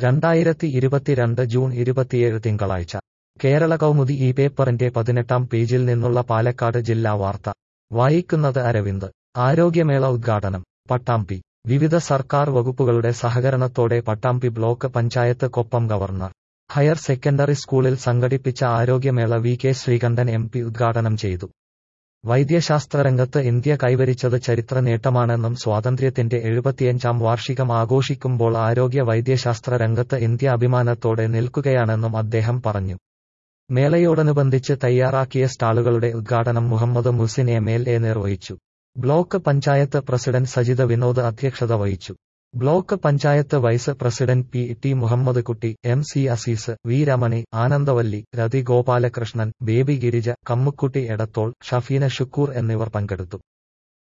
രണ്ടായിരത്തി ഇരുപത്തിരണ്ട് ജൂൺ ഇരുപത്തിയേഴ് തിങ്കളാഴ്ച കേരള കൗമുദി ഈ പേപ്പറിന്റെ പതിനെട്ടാം പേജിൽ നിന്നുള്ള പാലക്കാട് ജില്ലാ വാർത്ത വായിക്കുന്നത് അരവിന്ദ് ആരോഗ്യമേള ഉദ്ഘാടനം പട്ടാമ്പി വിവിധ സർക്കാർ വകുപ്പുകളുടെ സഹകരണത്തോടെ Pattambi block panchayat Koppam government higher secondary സ്കൂളിൽ സംഘടിപ്പിച്ച ആരോഗ്യമേള V K Sreekandan M P ഉദ്ഘാടനം ചെയ്തു വൈദ്യശാസ്ത്രരംഗത്ത് ഇന്ത്യ കൈവരിച്ചത് ചരിത്ര നേട്ടമാണെന്നും സ്വാതന്ത്ര്യത്തിന്റെ എഴുപത്തിയഞ്ചാം വാർഷികം ആഘോഷിക്കുമ്പോൾ ആരോഗ്യ വൈദ്യശാസ്ത്ര രംഗത്ത് ഇന്ത്യ അഭിമാനത്തോടെ നിൽക്കുകയാണെന്നും അദ്ദേഹം പറഞ്ഞു മേളയോടനുബന്ധിച്ച് തയ്യാറാക്കിയ സ്റ്റാളുകളുടെ ഉദ്ഘാടനം Muhammad Muhsin M L A നിർവഹിച്ചു ബ്ലോക്ക് പഞ്ചായത്ത് പ്രസിഡന്റ് സജിത വിനോദ് അധ്യക്ഷത വഹിച്ചു block panchayat vice president P T Muhammad Kutty M C Azeez V Ramani Anandavalli Rathi Gopalakrishnan Baby Girija Kammukutty Edathol Shafeena Shukkoor എന്നിവർ പങ്കെടുത്തു